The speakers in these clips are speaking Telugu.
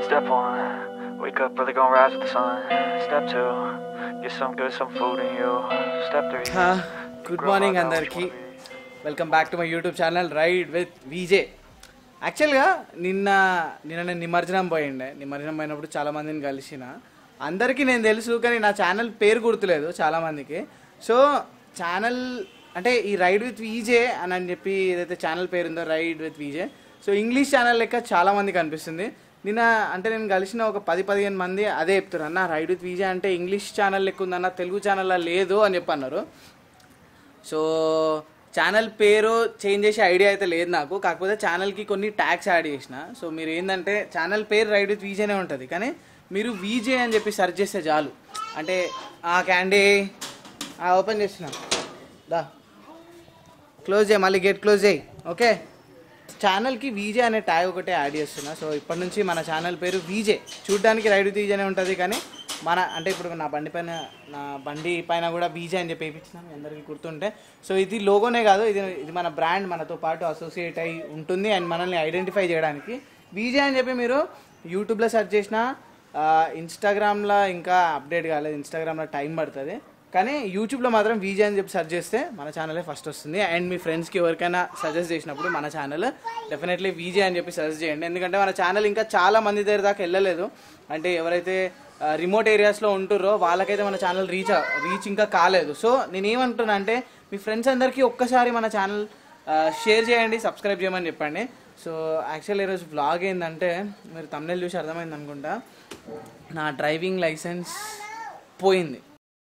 Step one, wake up early, gonna rise with the sun. Step two, get some good, some food in you. Step three, good morning అందరికి welcome back to my YouTube channel ride with VJ యాక్చువల్గా నిన్న నిన్న నేను నిమజ్జనం పోయిండే నిమజ్జనం పోయినప్పుడు చాలా మందిని కలిసిన అందరికీ నేను తెలుసు కానీ నా ఛానల్ పేరు గుర్తులేదు చాలామందికి సో ఛానల్ అంటే ఈ రైడ్ విత్ విజే అని అని చెప్పి ఏదైతే ఛానల్ పేరు ఉందో ride with VJ so English channel లెక్క చాలా మందికి అనిపిస్తుంది నిన్న అంటే నేను కలిసిన ఒక పది పదిహేను మంది అదే చెప్తారు అన్న రైడ్ విత్ విజే అంటే ఇంగ్లీష్ ఛానల్ లెక్క ఉందన్న తెలుగు ఛానల్లో లేదు అని చెప్పి అన్నారు సో ఛానల్ పేరు చేంజ్ చేసే ఐడియా అయితే లేదు నాకు కాకపోతే ఛానల్కి కొన్ని ట్యాగ్స్ యాడ్ చేసిన సో మీరు ఏంటంటే ఛానల్ పేరు రైడ్ విత్ వీజేనే ఉంటుంది కానీ మీరు వీజే అని చెప్పి సెర్చ్ చేస్తే చాలు అంటే ఆ క్యాండీ ఓపెన్ చేసిన దా క్లోజ్ చేయి మళ్ళీ గేట్ క్లోజ్ చేయి ఓకే ఛానల్కి వీజే అనే ట్యాగ్ ఒకటే యాడ్ చేస్తున్నా సో ఇప్పటి నుంచి మన ఛానల్ పేరు వీజే చూడ్డానికి రైడ్ విత్ వీజేనే ఉంటుంది కానీ మన అంటే ఇప్పుడు నా బండి పైన నా బండి పైన కూడా బీజే అని చెప్పి వేయించిన మీ అందరికీ గుర్తుంటే సో ఇది లోగోనే కాదు ఇది ఇది మన బ్రాండ్ మనతో పాటు అసోసియేట్ అయి ఉంటుంది అండ్ మనల్ని ఐడెంటిఫై చేయడానికి బీజే అని చెప్పి మీరు యూట్యూబ్లో సెర్చ్ చేసినా ఇన్స్టాగ్రామ్లో ఇంకా అప్డేట్ కాలేదు ఇన్స్టాగ్రామ్లో టైం పడుతుంది కానీ యూట్యూబ్లో మాత్రం వీజే అని చెప్పి సెర్చ్ చేస్తే మన ఛానలే ఫస్ట్ వస్తుంది అండ్ మీ ఫ్రెండ్స్కి ఎవరికైనా సజెస్ట్ చేసినప్పుడు మన ఛానల్ డెఫినెట్లీ వీజే అని చెప్పి సజెస్ట్ చేయండి ఎందుకంటే మన ఛానల్ ఇంకా చాలా మంది దగ్గర దాకా వెళ్ళలేదు అంటే ఎవరైతే రిమోట్ ఏరియాస్లో ఉంటుర్రో వాళ్ళకైతే మన ఛానల్ రీచ్ రీచ్ ఇంకా కాలేదు సో నేను ఏమంటున్నా అంటే మీ ఫ్రెండ్స్ అందరికీ ఒక్కసారి మన ఛానల్ షేర్ చేయండి సబ్స్క్రైబ్ చేయమని చెప్పండి సో యాక్చువల్ ఈరోజు బ్లాగ్ ఏంటంటే మీరు తమిళ చూసి అర్థమైంది అనుకుంటా నా డ్రైవింగ్ లైసెన్స్ పోయింది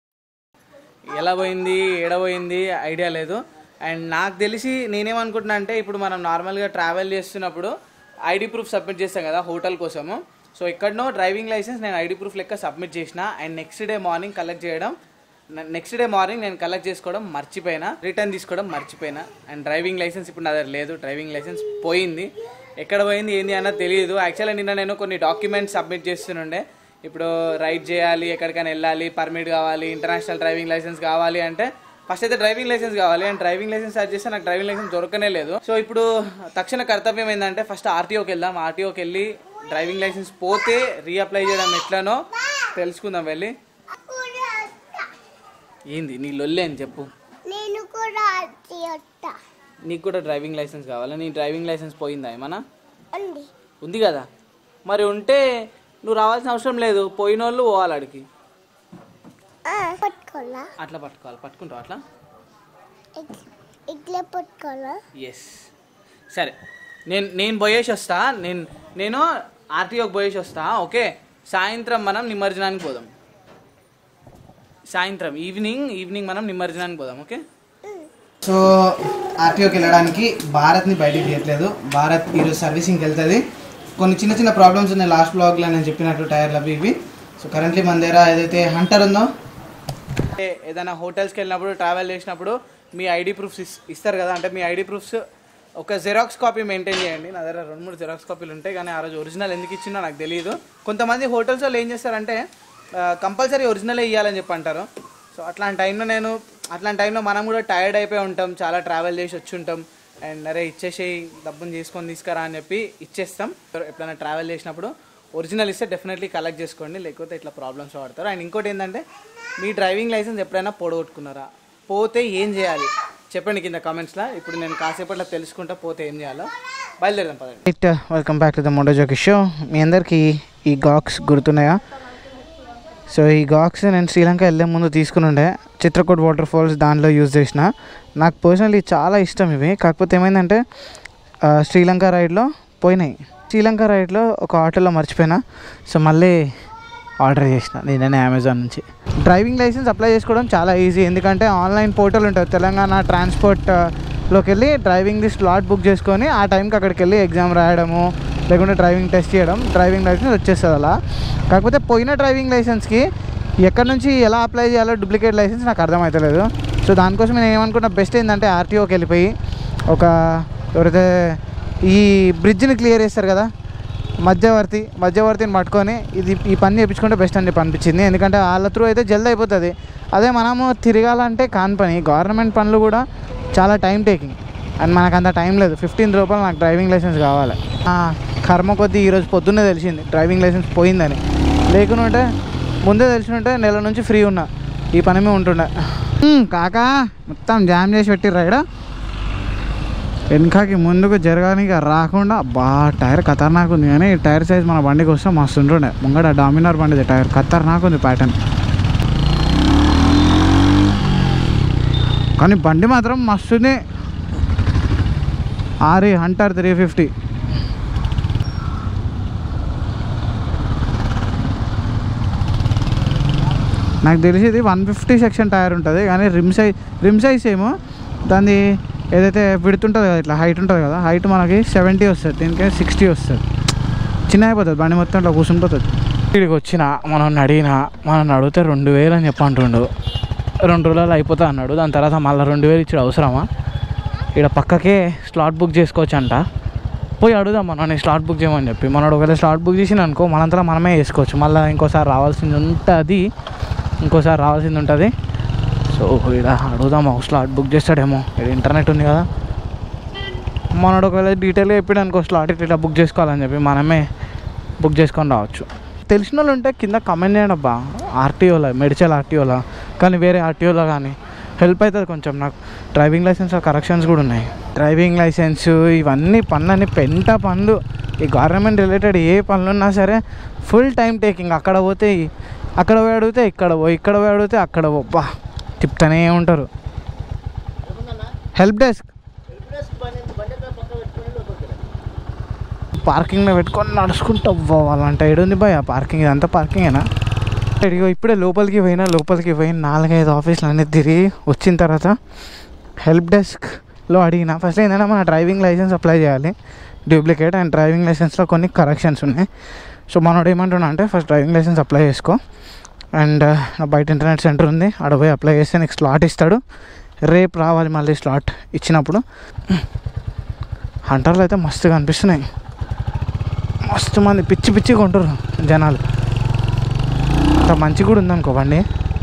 ఎలా పోయింది ఎడ పోయింది ఐడియా లేదు అండ్ నాకు తెలిసి నేనేమనుకుంటున్నా అంటే ఇప్పుడు మనం నార్మల్గా ట్రావెల్ చేస్తున్నప్పుడు ఐడి ప్రూఫ్ సబ్మిట్ చేస్తాం కదా హోటల్ కోసము సో ఎక్కడనో డ్రైవింగ్ లైసెన్స్ నేను ఐడి ప్రూఫ్ లెక్క సబ్మిట్ చేసిన and next day morning collect చేయడం నెక్స్ట్ డే మార్నింగ్ నేను కలెక్ట్ చేసుకోవడం మర్చిపోయినా రిటర్న్ తీసుకోవడం మర్చిపోయినా అండ్ డ్రైవింగ్ లైసెన్స్ ఇప్పుడు నా దగ్గర లేదు డ్రైవింగ్ లైసెన్స్ పోయింది ఎక్కడ పోయింది ఏంది అన్నది తెలియదు యాక్చువల్గా నిన్న నేను కొన్ని డాక్యుమెంట్స్ సబ్మిట్ చేస్తుండే ఇప్పుడు రైడ్ చేయాలి ఎక్కడికైనా వెళ్ళాలి పర్మిట్ కావాలి ఇంటర్నేషనల్ డ్రైవింగ్ లైసెన్స్ కావాలి అంటే ఫస్ట్ అయితే డ్రైవింగ్ లైసెన్స్ కావాలి అండ్ డ్రైవింగ్ లైసెన్స్ సర్చ్ చేస్తే నాకు డ్రైవింగ్ లైసెన్స్ దొరకనే లేదు సో ఇప్పుడు తక్షణ కర్తవ్యం ఏంటంటే ఫస్ట్ ఆర్టీఓకి వెళ్దాం ఆర్టీఓకి వెళ్ళి డ్రైవింగ్ లైసెన్స్ పోతే రీఅప్లై చేయడం ఎట్లనో తెలుసుకుందాం వెళ్ళి ఏంది నీ లొల్లే అని చెప్పు నేను కూడా అది వస్తా నీకు కూడా డ్రైవింగ్ లైసెన్స్ కావాలా నీ డ్రైవింగ్ లైసెన్స్ పోయిందా ఏమన్నా ఉంది ఉంది కదా మరి ఉంటే నువ్వు రావాల్సిన అవసరం లేదు పోయిన వాళ్ళు పోవాలి అడికి ఆ, పట్టుకోవాలా అట్లా పట్టుకోవాలి పట్టుకుంటావు అట్లా ఇట్- ఇట్లా పట్టుకోవాలా ఎస్ సరే నేను నేను పోయేసి వస్తా నేను నేను ఆర్టీఓకి పోయేసి వస్తా ఓకే సాయంత్రం మనం నిమజ్జనానికి పోదాం సాయంత్రం ఈవినింగ్ ఈవినింగ్ మనం నిమజ్జనానికి పోదాం ఓకే సో ఆర్టీఓకి వెళ్ళడానికి భారత్ని బయటికి తీయట్లేదు భారత్ ఈరోజు సర్వీసింగ్కి వెళ్తుంది కొన్ని చిన్న చిన్న ప్రాబ్లమ్స్ ఉన్నాయి లాస్ట్ బ్లాగ్లో నేను చెప్పినట్టు టైర్లు అవి ఇవి సో కరెంట్లీ మన దగ్గర ఏదైతే హంటర్ ఉందో అంటే ఏదైనా హోటల్స్కి వెళ్ళినప్పుడు ట్రావెల్ చేసినప్పుడు మీ ఐడి ప్రూఫ్స్ ఇస్తారు కదా అంటే మీ ఐడి ప్రూఫ్స్ ఒక జెరాక్స్ కాపీ మెయింటైన్ చేయండి నా దగ్గర రెండు మూడు జెరాక్స్ కాపీలు ఉంటాయి కానీ ఆ రోజు ఒరిజినల్ ఎందుకు ఇచ్చిందో నాకు తెలియదు కొంతమంది హోటల్స్ వాళ్ళు ఏం చేస్తారంటే కంపల్సరీ ఒరిజినల్ ఇవ్వాలని చెప్పి అంటారు సో అట్లాంటి టైంలో నేను అట్లాంటి టైంలో మనం కూడా టైర్డ్ అయిపోయి ఉంటాం చాలా ట్రావెల్ చేసి వచ్చి ఉంటాం అండ్ అరే ఇచ్చేసేయి డబ్బుని తీసుకొని తీసుకురా అని చెప్పి ఇచ్చేస్తాం ఎప్పుడైనా ట్రావెల్ చేసినప్పుడు ఒరిజినల్ ఇస్తే డెఫినెట్లీ కలెక్ట్ చేసుకోండి లేకపోతే ఇట్లా ప్రాబ్లమ్స్ పడతారు అండ్ ఇంకోటి ఏంటంటే మీ డ్రైవింగ్ లైసెన్స్ ఎప్పుడైనా పొడగొట్టుకున్నారా పోతే ఏం చేయాలి చెప్పండి కింద కామెంట్స్లో ఇప్పుడు నేను కాసేపట్లో తెలుసుకుంటా పోతే ఏం చేయాలో బయలుదేరదాం పదండి it welcome back to the moto jockey show మీ అందరికీ ఈ గాక్స్ గుర్తున్నాయా సో ఈ గాక్స్ నేను శ్రీలంక వెళ్ళే ముందు తీసుకుని ఉండే చిత్రకూట్ వాటర్ ఫాల్స్ దానిలో యూజ్ చేసిన నాకు పర్సనలీ చాలా ఇష్టం ఇవి కాకపోతే ఏమైందంటే ఆ, శ్రీలంక రైడ్లో పోయినాయి శ్రీలంక రైడ్లో ఒక ఆటోలో మర్చిపోయినా సో మళ్ళీ ఆర్డర్ చేసిన నేనే అమెజాన్ నుంచి డ్రైవింగ్ లైసెన్స్ అప్లై చేసుకోవడం చాలా ఈజీ ఎందుకంటే ఆన్లైన్ పోర్టల్ ఉంటుంది తెలంగాణ ట్రాన్స్పోర్ట్ ఆ, లోకి వెళ్ళి డ్రైవింగ్ది స్లాట్ బుక్ చేసుకొని ఆ టైంకి అక్కడికి వెళ్ళి ఎగ్జామ్ రాయడము లేకుంటే డ్రైవింగ్ టెస్ట్ చేయడం డ్రైవింగ్ లైసెన్స్ వచ్చేస్తుంది అలా కాకపోతే పోయిన డ్రైవింగ్ లైసెన్స్కి ఎక్కడి నుంచి ఎలా అప్లై చేయాలో డూప్లికేట్ లైసెన్స్ నాకు అర్థమవుతలేదు సో దానికోసం నేను ఏమనుకున్నా బెస్ట్ ఏంటంటే ఆర్టీఓకి వెళ్ళిపోయి ఒక ఎవరైతే ఈ బ్రిడ్జ్ని క్లియర్ చేస్తారు కదా మధ్యవర్తి మధ్యవర్తిని పట్టుకొని ఇది ఈ పని చేయించుకుంటే బెస్ట్ అని చెప్పి అనిపించింది ఎందుకంటే వాళ్ళ త్రూ అయితే జల్ది అయిపోతుంది అదే మనము తిరగాలంటే కాని పని గవర్నమెంట్ పనులు కూడా చాలా టైం టేకింగ్ అండ్ మనకు అంత టైం లేదు ఫిఫ్టీన్ రూపాయలు నాకు డ్రైవింగ్ లైసెన్స్ కావాలి ఆ, కర్మ కొద్దీ ఈరోజు పొద్దున్నే తెలిసింది డ్రైవింగ్ లైసెన్స్ పోయిందని లేకుండా ఉంటే ముందే తెలిసి ఉంటే నెల నుంచి ఫ్రీ ఉన్నా ఈ పని మీద ఉంటుండే ఉమ్, కాకా మొత్తం జామ్ చేసి పెట్టిర్రా ఇక్కడ వెనకకి ముందుకు జరగడానికి రాకుండా బా టైర్ ఖతర్నాక్ ఉంది కానీ ఈ టైర్ సైజ్ మన బండికి వస్తే మస్తు ఉంటుండే ముంగడ డామినార్ బండిది టైర్ ఖతర్నాక్ ఉంది ప్యాటర్న్ కానీ బండి మాత్రం మస్తుంది ఆరి హంటర్ త్రీ ఫిఫ్టీ నాకు తెలిసి ఇది వన్ ఫిఫ్టీ సెక్షన్ టైర్ ఉంటుంది కానీ రిమ్ సైజ్ రిమ్ సైజ్ ఏమో దాన్ని ఏదైతే విడుతుంటుంది కదా ఇట్లా హైట్ ఉంటుంది కదా హైట్ మనకి సెవెంటీ వస్తుంది దీనికి సిక్స్టీ వస్తుంది చిన్న అయిపోతుంది బండి మొత్తం ఇట్లా కూర్చుండిపోతుంది ఇక్కడికి వచ్చిన మనం అడిగిన మనం అడిగితే రెండు వేలు అని చెప్పి అంటుండు రెండు రోజులు అయిపోతా అన్నాడు దాని తర్వాత మళ్ళీ రెండు వేలు ఇచ్చాడు అవసరమా ఇక్కడ పక్కకే స్లాట్ బుక్ చేసుకోవచ్చు అంట పోయి అడుగుదాం మనం నేను స్లాట్ బుక్ చేయమని చెప్పి మనోడు ఒకవేళ స్లాట్ బుక్ చేసిన అనుకో మనంతలో మనమే వేసుకోవచ్చు మళ్ళీ ఇంకోసారి రావాల్సింది ఉంటుంది ఇంకోసారి రావాల్సింది ఉంటుంది సో ఇక్కడ అడుగుదాం ఒక స్లాట్ బుక్ చేస్తాడేమో ఇక్కడ ఇంటర్నెట్ ఉంది కదా మనోడు ఒకవేళ డీటెయిల్గా చెప్పాడు అనుకో స్లాట్ ఇట్లా బుక్ చేసుకోవాలని చెప్పి మనమే బుక్ చేసుకొని రావచ్చు తెలిసిన వాళ్ళు ఉంటే కింద కమెంట్ చేయండి అబ్బా ఆర్టీఓలో మెడిచల్ ఆర్టీఓలో కానీ వేరే ఆర్టీఓలో కానీ హెల్ప్ అవుతుంది కొంచెం నాకు డ్రైవింగ్ లైసెన్స్ కరెక్షన్స్ కూడా ఉన్నాయి డ్రైవింగ్ లైసెన్స్ ఇవన్నీ పనులన్నీ పెంట పనులు ఈ గవర్నమెంట్ రిలేటెడ్ ఏ పనులు ఉన్నా సరే ఫుల్ టైం టేకింగ్ అక్కడ పోతే ఈ- అక్కడ పోయి అడిగితే ఇక్కడ పో ఇక్కడ పోయి అడిగితే అక్కడ పో బా చెప్తానే ఉంటారు హెల్ప్ డెస్క్ పార్కింగ్లో పెట్టుకొని నడుచుకుంటూ పోవాలంటే ఏడుంది భయ పార్కింగ్ ఇదంతా పార్కింగేనా ఇదిగో ఇప్పుడే లోపలికి పోయినా లోపలికి పోయిన నాలుగైదు ఆఫీసులు అన్నీ తిరిగి వచ్చిన తర్వాత హెల్ప్ డెస్క్లో అడిగిన ఫస్ట్ ఏంటంటే మన డ్రైవింగ్ లైసెన్స్ అప్లై చేయాలి డూప్లికేట్ అండ్ డ్రైవింగ్ లైసెన్స్లో కొన్ని కరెక్షన్స్ ఉన్నాయి సో మనోడు ఏమంటున్నా అంటే ఫస్ట్ డ్రైవింగ్ లైసెన్స్ అప్లై చేసుకో అండ్ నా బయట ఇంటర్నెట్ సెంటర్ ఉంది ఆడ పోయి అప్లై చేస్తే నీకు స్లాట్ ఇస్తాడు రేపు రావాలి మళ్ళీ స్లాట్ ఇచ్చినప్పుడు హంటర్లు అయితే మస్తుగా అనిపిస్తున్నాయి మస్తు మంది పిచ్చి పిచ్చి కొంటారు జనాలు అంత మంచి కూడా ఉందనుకో బండి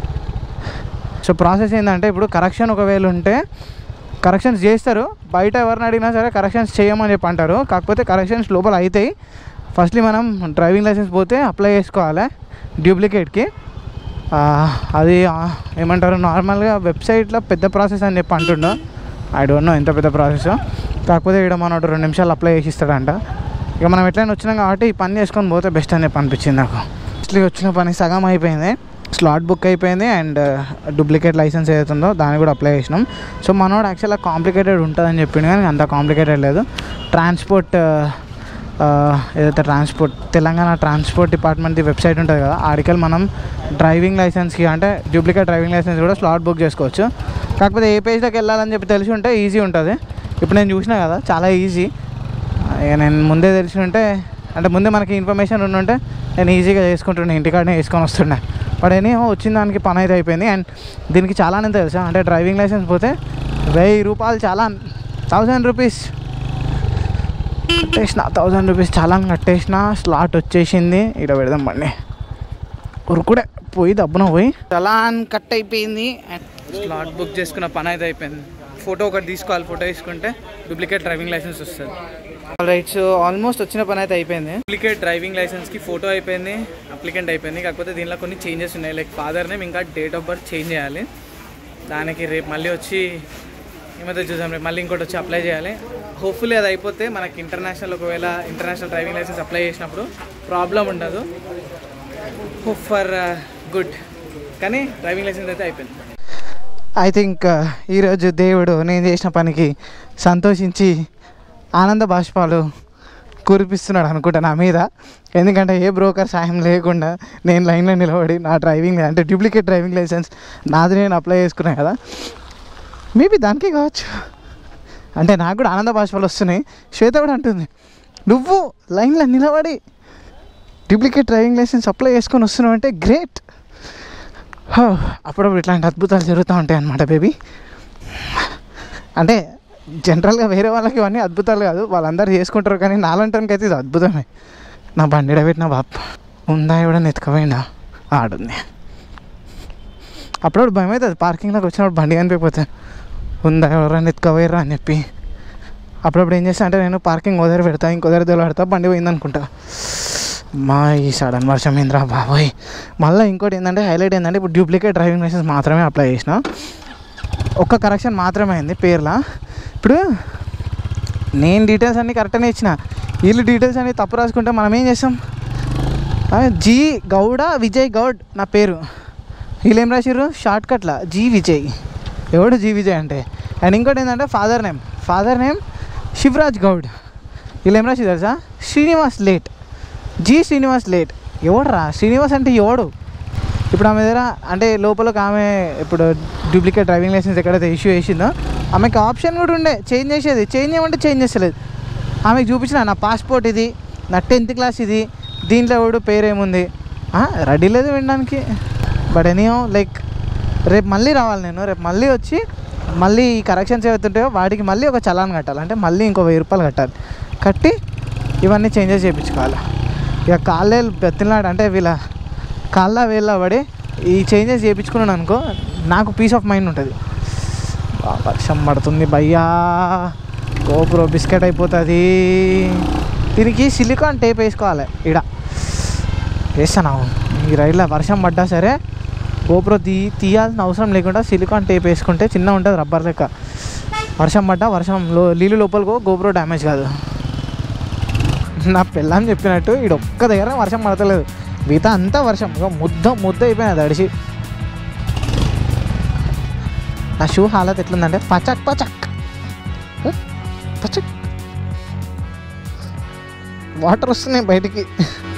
సో ప్రాసెస్ ఏంటంటే ఇప్పుడు కరెక్షన్ ఒకవేళ ఉంటే కరెక్షన్స్ చేస్తారు బయట ఎవరిని అడిగినా సరే కరెక్షన్స్ చేయమని చెప్పి అంటారు కాకపోతే కరెక్షన్స్ లోపల అవుతాయి ఫస్ట్లీ మనం డ్రైవింగ్ లైసెన్స్ పోతే అప్లై చేసుకోవాలి డూప్లికేట్కి ఆ, అది ఆ, ఏమంటారు నార్మల్గా వెబ్సైట్లో పెద్ద ప్రాసెస్ అని చెప్పి అంటుండో ఐ డోంట్ నో ఎంత పెద్ద ప్రాసెస్ కాకపోతే ఇక్కడ మనోడు రెండు నిమిషాలు అప్లై చేసి ఇస్తాడంట ఇక మనం ఎట్లయినా వచ్చినాం కాబట్టి ఈ పని చేసుకొని పోతే బెస్ట్ అని చెప్పి అనిపించింది నాకు అసలు వచ్చిన పని సగం అయిపోయింది స్లాట్ బుక్ అయిపోయింది అండ్ డూప్లికేట్ లైసెన్స్ ఏదైతుందో దాన్ని కూడా అప్లై చేసినాం సో మనోడు యాక్చువల్గా కాంప్లికేటెడ్ ఉంటుందని చెప్పిండు కానీ అంత కాంప్లికేటెడ్ లేదు ట్రాన్స్పోర్ట్ ఆ, ఏదైతే transport Telangana transport department website ఉంటుంది కదా ఆడికెళ్ళి మనం డ్రైవింగ్ లైసెన్స్కి అంటే డూప్లికేట్ డ్రైవింగ్ లైసెన్స్ కూడా స్లాట్ బుక్ చేసుకోవచ్చు కాకపోతే ఏ పేజ్లోకి వెళ్ళాలని చెప్పి తెలిసి ఉంటే ఈజీ ఉంటుంది ఇప్పుడు నేను చూసినా కదా చాలా ఈజీ ఇక నేను ముందే తెలిసి ఉంటే అంటే ముందే మనకి ఇన్ఫర్మేషన్ ఉండుంటే నేను ఈజీగా చేసుకుంటుండే ఇంటికాడనే వేసుకొని వస్తుండే బట్ ఏమో వచ్చిన దానికి పని అయితే అయిపోయింది అండ్ దీనికి చాలానే తెలుసా అంటే డ్రైవింగ్ లైసెన్స్ పోతే వెయ్యి రూపాయలు చాలా థౌజండ్ రూపీస్ కట్టేసిన థౌజండ్ రూపీస్ చాలా కట్టేసిన స్లాట్ వచ్చేసింది ఇక్కడ పెడదాం బండి ఉరుకుడే పోయి దబ్బున పోయి చలాన్ కట్ అయిపోయింది స్లాట్ బుక్ చేసుకున్న పని అయితే అయిపోయింది ఫోటో ఒకటి తీసుకోవాలి ఫోటో తీసుకుంటే డూప్లికేట్ డ్రైవింగ్ లైసెన్స్ వస్తుంది రైట్ సో ఆల్మోస్ట్ వచ్చిన పని అయితే అయిపోయింది డూప్లికేట్ డ్రైవింగ్ లైసెన్స్కి ఫోటో అయిపోయింది అప్లికెంట్ అయిపోయింది కాకపోతే దీనిలో కొన్ని చేంజెస్ ఉన్నాయి లైక్ ఫాదర్ నేమ్ ఇంకా డేట్ ఆఫ్ బర్త్ చేంజ్ చేయాలి దానికి రేపు మళ్ళీ వచ్చి ఏమైతే చూసాం రేపు మళ్ళీ ఇంకోటి వచ్చి అప్లై చేయాలి హోప్ఫుల్లీ అది అయిపోతే మనకి ఇంటర్నేషనల్ ఒకవేళ ఇంటర్నేషనల్ డ్రైవింగ్ లైసెన్స్ అప్లై చేసినప్పుడు ప్రాబ్లం ఉండదు హోప్ ఫర్ గుడ్ కానీ డ్రైవింగ్ లైసెన్స్ అయితే అయిపోయింది ఐ థింక్ ఈరోజు దేవుడు నేను చేసిన పనికి సంతోషించి ఆనంద బాష్పాలు కురిపిస్తున్నాడు అనుకుంటా నా మీద ఎందుకంటే ఏ బ్రోకర్ సాయం లేకుండా నేను లైన్లో నిలబడి నా డ్రైవింగ్ అంటే డూప్లికేట్ డ్రైవింగ్ లైసెన్స్ నాది నేను అప్లై చేసుకున్నాను కదా మేబీ దానికే కావచ్చు అంటే నాకు కూడా ఆనంద బాష్పాలు వస్తున్నాయి శ్వేత కూడా అంటుంది నువ్వు లైన్లో నిలబడి డూప్లికేట్ డ్రైవింగ్ లైసెన్స్ అప్లై చేసుకొని వస్తున్నావు అంటే గ్రేట్ అప్పుడప్పుడు ఇట్లాంటి అద్భుతాలు జరుగుతూ ఉంటాయి అన్నమాట బేబీ అంటే జనరల్గా వేరే వాళ్ళకి ఇవన్నీ అద్భుతాలు కాదు వాళ్ళందరూ చేసుకుంటారు కానీ నాలంటానికి అయితే ఇది అద్భుతమే నా బండి పెట్టిన బాప్ ఉందా ఎవడన్నా ఎత్తుకపోయిందా ఆడుంది అప్పుడప్పుడు భయం అవుతుంది పార్కింగ్లోకి వచ్చినప్పుడు బండి కనిపించకపోతే ఉందా ఎవరైనా ఎత్తుకపోయారా అని చెప్పి అప్పుడప్పుడు ఏం చేస్తా అంటే నేను పార్కింగ్ వదిలి పెడతా ఇంకో దగ్గర పెడతా బండి పోయింది అనుకుంటా మా ఈ సడన్ వర్షం ఏంద్రా బాబోయ్ మళ్ళీ ఇంకోటి ఏంటంటే హైలైట్ ఏంటంటే ఇప్పుడు డూప్లికేట్ డ్రైవింగ్ లైసెన్స్ మాత్రమే అప్లై చేసిన ఒక్క కరెక్షన్ మాత్రమే అయింది పేర్లా ఇప్పుడు నేను డీటెయిల్స్ అన్నీ కరెక్ట్గానే ఇచ్చిన వీళ్ళు డీటెయిల్స్ అన్నీ తప్పు రాసుకుంటే మనం ఏం చేస్తాం ఆ, జీ గౌడ విజయ్ గౌడ్ నా పేరు వీళ్ళు ఏం రాసిర్రు షార్ట్ కట్లా జీ విజయ్ ఎవడు జీ విజయ్ అంటే అండ్ ఇంకోటి ఏంటంటే father name father name Shivaraj Goud వీళ్ళు ఏం రాసి తెలుసా Srinivas late G Srinivas late ఎవడురా శ్రీనివాస్ అంటే ఎవడు ఇప్పుడు ఆమె దగ్గర అంటే లోపల ఆమె ఇప్పుడు డూప్లికేట్ డ్రైవింగ్ లైసెన్స్ ఎక్కడైతే ఇష్యూ చేసిందో ఆమెకి ఆప్షన్ కూడా ఉండే చేంజ్ చేసేది చేంజ్ చేయమంటే చేంజ్ చేస్తలేదు ఆమెకు చూపించిన నా పాస్పోర్ట్ ఇది నా టెన్త్ క్లాస్ ఇది దీంట్లో ఎవడు పేరు ఏముంది ఆ, రెడీ లేదు వినడానికి బట్ ఎనీహో లైక్ రేపు మళ్ళీ రావాలి నేను రేపు మళ్ళీ వచ్చి మళ్ళీ ఈ కరెక్షన్స్ ఏవైతుంటాయో వాటికి మళ్ళీ ఒక చలాన్ కట్టాలి అంటే మళ్ళీ ఇంకో వెయ్యి రూపాయలు కట్టాలి కట్టి ఇవన్నీ చేంజెస్ చేయించుకోవాలి ఇక కాళ్ళే బెత్తినాడు అంటే వీళ్ళ కాళ్ళ వేళ్ళ పడి ఈ చేంజెస్ చేయించుకున్నాను అనుకో నాకు పీస్ ఆఫ్ మైండ్ ఉంటుంది బా, వర్షం పడుతుంది భయ్యా గోపురో బిస్కెట్ అయిపోతుంది దీనికి సిలికాన్ టేప్ వేసుకోవాలి ఇడ వేస్తాను ఈ రైల్లో వర్షం పడ్డా సరే గోపురో తీ తీయాల్సిన అవసరం లేకుండా సిలికాన్ టేప్ వేసుకుంటే చిన్న ఉంటుంది రబ్బర్ లెక్క వర్షం పడ్డా వర్షం లో నీళ్ళు లోపలికో గోపురో డ్యామేజ్ కాదు నా పిల్లని చెప్పినట్టు ఈడ ఒక్క దగ్గర వర్షం పడతలేదు మిగతా అంతా వర్షం ఇక ముద్ద ముద్ద అయిపోయినా తడిసి నా షూ హాలత్ ఎట్లుందంటే పచక్ పచక్ పచక్ వాటర్ వస్తున్నాయి బయటికి